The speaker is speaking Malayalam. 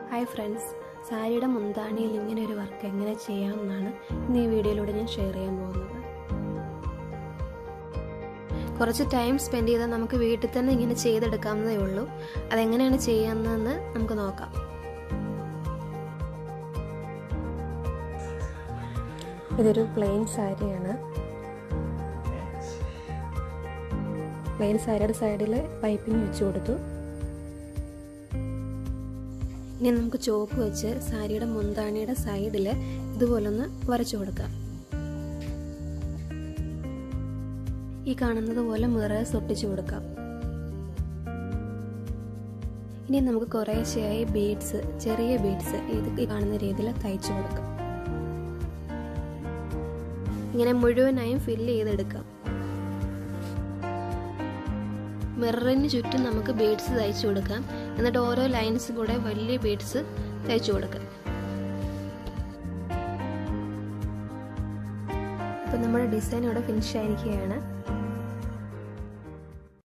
ഹായ് ഫ്രണ്ട്സ് സാരിയുടെ മുന്താണിയിൽ ഇങ്ങനെ ഒരു വർക്ക് എങ്ങനെ ചെയ്യാമെന്നാണ് ഇന്ന് ഈ വീഡിയോയിലൂടെ ഞാൻ ഷെയർ ചെയ്യാൻ പോകുന്നത് കുറച്ച് ടൈം സ്പെൻഡ് ചെയ്താൽ നമുക്ക് വീട്ടിൽ തന്നെ ഇങ്ങനെ ചെയ്തെടുക്കാവുന്നതേ ഉള്ളൂ അതെങ്ങനെയാണ് ചെയ്യാമെന്ന് നമുക്ക് നോക്കാം ഇതൊരു പ്ലെയിൻ സാരിയാണ് പ്ലെയിൻ സാരിയുടെ സൈഡിൽ പൈപ്പിംഗ് വെച്ച് കൊടുത്തു ഇനി നമുക്ക് ചോക്ക് വെച്ച് സാരിയുടെ മുന്താണിയുടെ സൈഡിൽ ഇതുപോലൊന്ന് വരച്ചു കൊടുക്കാം ഈ കാണുന്നത് പോലെ മിറേഴ്സ് ഒട്ടിച്ചു കൊടുക്കാം ഇനി നമുക്ക് കുറേശ്ശെയായി ബീഡ്സ് ചെറിയ ബീഡ്സ് ഇത് ഈ കാണുന്ന രീതിയിൽ തയ്ച്ചു കൊടുക്കാം ഇങ്ങനെ മുഴുവനായും ഫില്ല് ചെയ്തെടുക്കാം മിററിന് ചുറ്റും നമുക്ക് ബീഡ്സ് തയ്ച്ചു കൊടുക്കാം എന്നിട്ട് ഓരോ ലൈൻസ് കൂടെ വലിയ ബീഡ്സ് തയ്ച്ചു കൊടുക്കാം ഇപ്പം നമ്മുടെ ഡിസൈൻ ഇവിടെ ഫിനിഷ് ആയിരിക്കുകയാണ്